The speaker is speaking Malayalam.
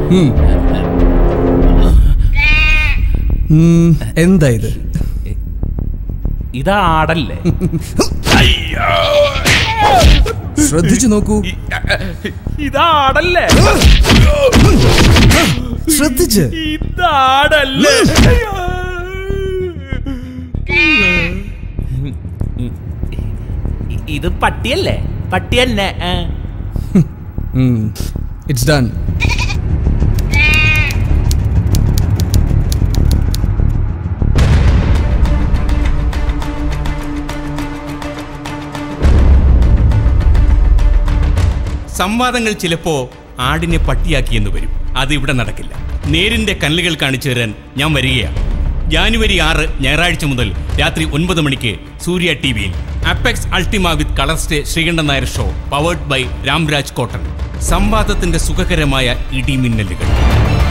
ഉം. ഉം, എന്താ ഇത് ഇതാടല്ലേ ശ്രദ്ധിച്ചു നോക്കൂ ഇതാടല്ലേ ശ്രദ്ധിച്ച് ഇതാടല്ലേ ഇത് പട്ടിയല്ലേ പട്ടി തന്നെ ആ. ഇറ്റ്സ് ഡൺ സംവാദങ്ങൾ ചിലപ്പോ ആടിനെ പട്ടിയാക്കിയെന്ന് വരും അത് ഇവിടെ നടക്കില്ല നേരിന്റെ കല്ലുകൾ കാണിച്ചു തരാൻ ഞാൻ വരികയാണ് ജാനുവരി ആറ് ഞായറാഴ്ച മുതൽ രാത്രി ഒൻപത് മണിക്ക് സൂര്യ ടി വിയിൽ Apex Ultima with colour stay Sreekandan Nair show powered by Ramraj cotton സംവാദത്തിന്റെ സുഖകരമായ ഇടിമിന്നലുകൾ